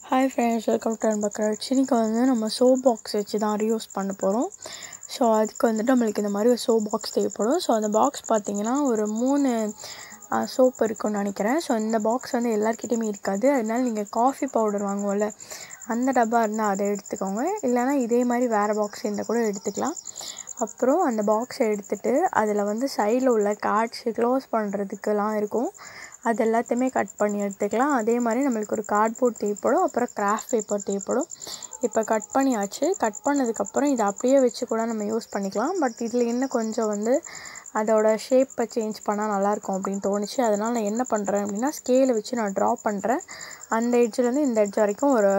hi friends welcome to அன்பக்கரட்சி இன்றைக்கி வந்து நம்ம சோப் பாக்ஸ் வச்சு தான் ரீயூஸ் பண்ண போகிறோம் ஸோ அதுக்கு வந்துட்டு நம்மளுக்கு இந்த மாதிரி ஒரு சோப் பாக்ஸ் தேவைப்படும் ஸோ அந்த பாக்ஸ் பார்த்திங்கன்னா ஒரு மூணு சோப் இருக்கும்னு நினைக்கிறேன் ஸோ இந்த பாக்ஸ் வந்து எல்லாருக்கிட்டேயுமே இருக்காது அதனால நீங்கள் காஃபி பவுடர் வாங்குவோம்ல அந்த டப்பா இருந்தால் அதை எடுத்துக்கோங்க இல்லைனா இதே மாதிரி வேறு பாக்ஸ் இருந்தால் கூட எடுத்துக்கலாம் அப்புறம் அந்த பாக்ஸை எடுத்துகிட்டு அதில் வந்து சைடில் உள்ள கார்ட்ஸு க்ளோஸ் பண்ணுறதுக்கெல்லாம் இருக்கும் அது எல்லாத்தையுமே கட் பண்ணி எடுத்துக்கலாம் அதே மாதிரி நம்மளுக்கு ஒரு கார்ட்போர்ட் தேவைப்படும் அப்புறம் கிராஃப்ட் பேப்பர் தேவைப்படும் இப்போ கட் பண்ணியாச்சு கட் பண்ணதுக்கப்புறம் இதை அப்படியே வச்சு கூட நம்ம யூஸ் பண்ணிக்கலாம் பட் இதில் இன்னும் கொஞ்சம் வந்து அதோட ஷேப்பை சேஞ்ச் பண்ணால் நல்லாயிருக்கும் அப்படின்னு தோணுச்சு அதனால் நான் என்ன பண்ணுறேன் அப்படின்னா ஸ்கேலை வச்சு நான் ட்ரா பண்ணுறேன் அந்த எட்ஜ்லேருந்து இந்த எட்ஜ் வரைக்கும் ஒரு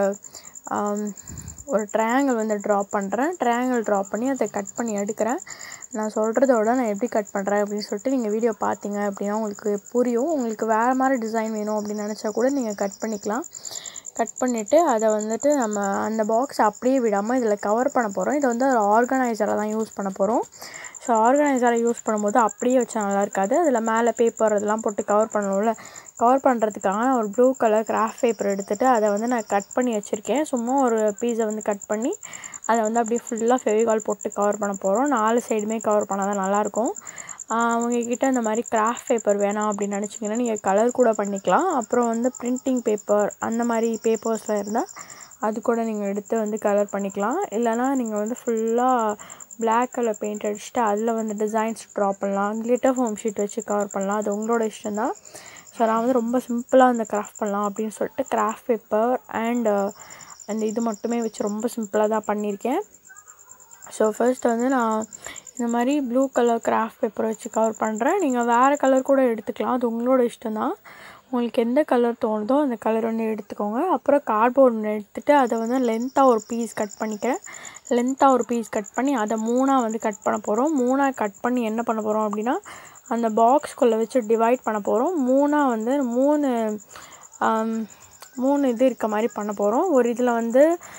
ஒரு ட்ரையாங்கிள் வந்து ட்ரா பண்ணுறேன் ட்ரையாங்கிள் ட்ரா பண்ணி அதை கட் பண்ணி எடுக்கிறேன் நான் சொல்கிறதோட நான் எப்படி கட் பண்ணுறேன் அப்படின்னு சொல்லிட்டு நீங்கள் வீடியோ பார்த்தீங்க அப்படின்னா உங்களுக்கு புரியும் உங்களுக்கு வேறு மாதிரி டிசைன் வேணும் அப்படின்னு நினச்சா கூட நீங்கள் கட் பண்ணிக்கலாம் கட் பண்ணிவிட்டு அதை வந்துட்டு நம்ம அந்த பாக்ஸ் அப்படியே விடாமல் இதில் கவர் பண்ண போகிறோம் இதை வந்து ஒரு ஆர்கனைசரை தான் யூஸ் பண்ண போகிறோம் ஸோ ஆர்கனைசரை யூஸ் பண்ணும்போது அப்படியே வச்சா நல்லா இருக்காது அதில் மேலே பேப்பர் இதெல்லாம் போட்டு கவர் பண்ணணும்ல கவர் பண்ணுறதுக்காக நான் ஒரு ப்ளூ கலர் கிராஃப்ட் பேப்பர் எடுத்துகிட்டு அதை வந்து நான் கட் பண்ணி வச்சுருக்கேன் சும்மா ஒரு பீஸை வந்து கட் பண்ணி அதை வந்து அப்படியே ஃபுல்லாக ஃபெவிகால் போட்டு கவர் பண்ண போகிறோம் நாலு சைடுமே கவர் பண்ணால் தான் நல்லாயிருக்கும் அவங்கக்கிட்ட இந்த மாதிரி கிராஃப்ட் பேப்பர் வேணாம் அப்படின்னு நினச்சிங்கன்னா நீங்கள் கலர் கூட பண்ணிக்கலாம் அப்புறம் வந்து ப்ரிண்டிங் பேப்பர் அந்த மாதிரி பேப்பர்ஸ்லாம் இருந்தால் அது கூட நீங்கள் எடுத்து வந்து கலர் பண்ணிக்கலாம் இல்லைனா நீங்கள் வந்து ஃபுல்லாக பிளாக் கலர் பெயிண்ட் அடிச்சுட்டு அதில் வந்து டிசைன்ஸ் ட்ரா பண்ணலாம் கிளிட்டர் ஃபோம் ஷீட் வச்சு கவர் பண்ணலாம் அது உங்களோட இஷ்டம் தான் ஸோ நான் வந்து ரொம்ப சிம்பிளாக அந்த கிராஃப்ட் பண்ணலாம் அப்படின்னு சொல்லிட்டு கிராஃப்ட் பேப்பர் அண்ட் அந்த இது மட்டுமே வச்சு ரொம்ப சிம்பிளாக தான் பண்ணியிருக்கேன் ஸோ ஃபர்ஸ்ட் வந்து நான் இந்த மாதிரி ப்ளூ கலர் கிராஃப்ட் பேப்பர் வச்சு கவர் பண்ணுறேன் நீங்கள் வேறு கலர் கூட எடுத்துக்கலாம் அது உங்களோட இஷ்டம் தான் உங்களுக்கு எந்த கலர் தோணுதோ அந்த கலர் ஒன்று எடுத்துக்கோங்க அப்புறம் கார்ட்போர்ட் ஒன்று எடுத்துகிட்டு அதை வந்து லென்த்தாக ஒரு பீஸ் கட் பண்ணிக்கிறேன் லென்த்தாக ஒரு பீஸ் கட் பண்ணி அதை மூணாக வந்து கட் பண்ண போகிறோம் மூணாக கட் பண்ணி என்ன பண்ண போகிறோம் அப்படின்னா அந்த பாக்ஸ்குள்ளே வச்சு டிவைட் பண்ண போகிறோம் மூணாக வந்து மூணு மூணு இது இருக்க மாதிரி பண்ண போகிறோம் ஒரு இதில் வந்து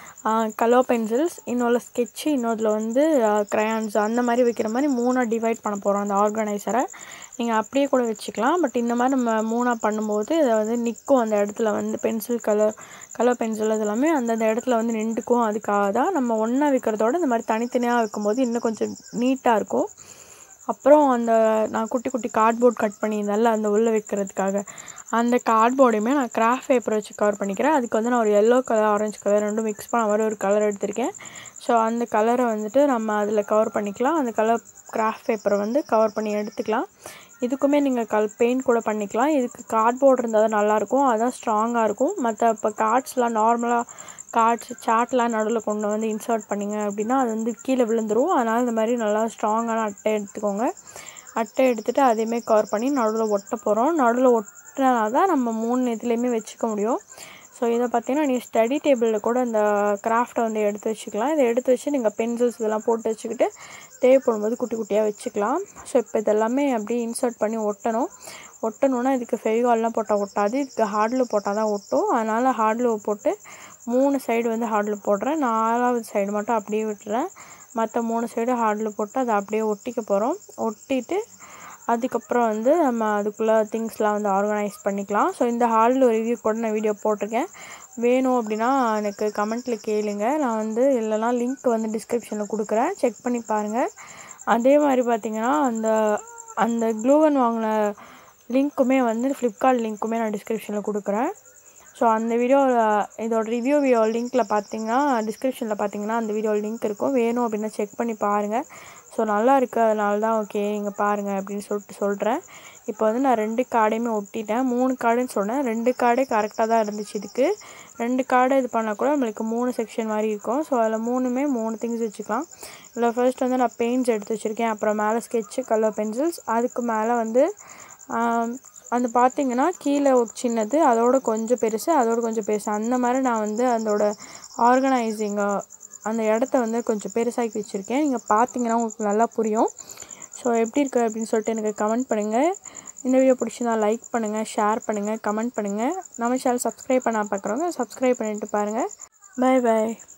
கலர் பென்சில்ஸ் இன்னொரு ஸ்கெட்சு இன்னொருல வந்து க்ரையான்ஸ் அந்த மாதிரி வைக்கிற மாதிரி மூணாக டிவைட் பண்ண போகிறோம் அந்த ஆர்கனைசரை நீங்கள் அப்படியே கூட வச்சுக்கலாம் பட் இந்த மாதிரி நம்ம மூணாக பண்ணும்போது இதை வந்து நிற்கும் அந்த இடத்துல வந்து பென்சில் கலர் கலர் பென்சில் இது எல்லாமே அந்தந்த இடத்துல வந்து நின்றுக்கும் அதுக்காக தான் நம்ம ஒன்றா வைக்கிறதோட இந்த மாதிரி தனித்தனியாக வைக்கும்போது இன்னும் கொஞ்சம் நீட்டாக இருக்கும் அப்புறம் அந்த நான் குட்டி குட்டி கார்ட்போர்ட் கட் பண்ணியிருந்தேன்ல அந்த உள்ளே வைக்கிறதுக்காக அந்த கார்ட்போர்டையுமே நான் கிராஃப்ட் பேப்பர் வச்சு கவர் பண்ணிக்கிறேன் அதுக்கு வந்து நான் ஒரு எல்லோ கலர் ஆரஞ்சு கலர் ரெண்டும் மிக்ஸ் பண்ண மாதிரி ஒரு கலர் எடுத்திருக்கேன் ஸோ அந்த கலரை வந்துட்டு நம்ம அதில் கவர் பண்ணிக்கலாம் அந்த கலர் கிராஃப்ட் பேப்பரை வந்து கவர் பண்ணி எடுத்துக்கலாம் இதுக்குமே நீங்கள் கல் பெயிண்ட் கூட பண்ணிக்கலாம் இதுக்கு கார்ட்போர்ட் இருந்தால் தான் நல்லாயிருக்கும் அதான் ஸ்ட்ராங்காக இருக்கும் மற்ற இப்போ கார்ட்ஸ்லாம் நார்மலாக கார்ட்ஸ் சார்ட்லாம் நடுவில் கொண்டு வந்து இன்சர்ட் பண்ணிங்க அப்படின்னா அது வந்து கீழே விழுந்துடும் அதனால் இந்த மாதிரி நல்லா ஸ்ட்ராங்கான அட்டை எடுத்துக்கோங்க அட்டை எடுத்துகிட்டு அதையுமே கவர் பண்ணி நடுவில் ஒட்ட போகிறோம் நடுவில் ஒட்டினா தான் நம்ம மூணு இதுலேயுமே வச்சுக்க முடியும் ஸோ இதை பார்த்தீங்கன்னா நீங்கள் ஸ்டடி டேபிளில் கூட இந்த கிராஃப்டை வந்து எடுத்து வச்சுக்கலாம் இதை எடுத்து வச்சு நீங்கள் பென்சில்ஸ் இதெல்லாம் போட்டு வச்சுக்கிட்டு தேவைப்படும் போது குட்டி குட்டியாக வச்சுக்கலாம் ஸோ இப்போ இதெல்லாமே அப்படியே இன்சர்ட் பண்ணி ஒட்டணும் ஒட்டணுன்னா இதுக்கு ஃபெவிகால்லாம் போட்டால் ஒட்டாது இதுக்கு ஹார்டில் போட்டால் தான் ஒட்டும் அதனால் ஹார்டில் போட்டு மூணு சைடு வந்து ஹார்டில் போடுறேன் நாலாவது சைடு மட்டும் அப்படியே விட்டுறேன் மற்ற மூணு சைடு ஹார்டில் போட்டு அதை அப்படியே ஒட்டிக்க போகிறோம் ஒட்டிட்டு அதுக்கப்புறம் வந்து நம்ம அதுக்குள்ளே திங்ஸ்லாம் வந்து ஆர்கனைஸ் பண்ணிக்கலாம் ஸோ இந்த ஹாலில் ஒரு ரிவ்யூ கூட நான் வீடியோ போட்டிருக்கேன் வேணும் அப்படின்னா எனக்கு கமெண்ட்டில் கேளுங்க நான் வந்து இல்லைனா லிங்க் வந்து டிஸ்கிரிப்ஷனில் கொடுக்குறேன் செக் பண்ணி பாருங்கள் அதே மாதிரி பார்த்திங்கன்னா அந்த அந்த க்ளூவன் வாங்கின லிங்க்குமே வந்து ஃப்ளிப்கார்ட் லிங்க்குமே நான் டிஸ்கிரிப்ஷனில் கொடுக்குறேன் ஸோ அந்த வீடியோ இதோட ரிவ்யூ வீடியோ லிங்க்கில் பார்த்தீங்கன்னா டிஸ்கிரிப்ஷனில் பார்த்தீங்கன்னா அந்த வீடியோ லிங்க் இருக்கும் வேணும் அப்படின்னா செக் பண்ணி பாருங்கள் ஸோ நல்லா இருக்குது அதனால தான் ஓகே நீங்கள் பாருங்கள் அப்படின்னு சொல்லிட்டு சொல்கிறேன் இப்போ வந்து நான் ரெண்டு கார்டையுமே ஒட்டிட்டேன் மூணு கார்டுன்னு சொன்னேன் ரெண்டு கார்டே கரெக்டாக தான் இருந்துச்சு இதுக்கு ரெண்டு கார்டை இது பண்ணால் கூட நம்மளுக்கு மூணு செக்ஷன் மாதிரி இருக்கும் ஸோ அதில் மூணுமே மூணு திங்ஸ் வச்சுக்கலாம் இதில் ஃபர்ஸ்ட் வந்து நான் பெயிண்ட்ஸ் எடுத்து வச்சுருக்கேன் அப்புறம் மேலே ஸ்கெட்சு கலர் பென்சில்ஸ் அதுக்கு மேலே வந்து அந்த பார்த்திங்கன்னா கீழே ஒரு சின்னது அதோட கொஞ்சம் பெருசு அதோட கொஞ்சம் பெருசு அந்த மாதிரி நான் வந்து அதோட ஆர்கனைசிங்கை அந்த இடத்த வந்து கொஞ்சம் பெருசாக்கி வச்சுருக்கேன் நீங்கள் பார்த்தீங்கன்னா உங்களுக்கு நல்லா புரியும் ஸோ எப்படி இருக்குது அப்படின்னு சொல்லிட்டு எனக்கு கமெண்ட் பண்ணுங்கள் இந்த வீடியோ பிடிச்சிருந்தா லைக் பண்ணுங்கள் ஷேர் பண்ணுங்கள் கமெண்ட் பண்ணுங்கள் நம்ம சேனல் சப்ஸ்கிரைப் பண்ணால் பார்க்குறவங்க சப்ஸ்கிரைப் பண்ணிவிட்டு பாருங்கள் பை பாய்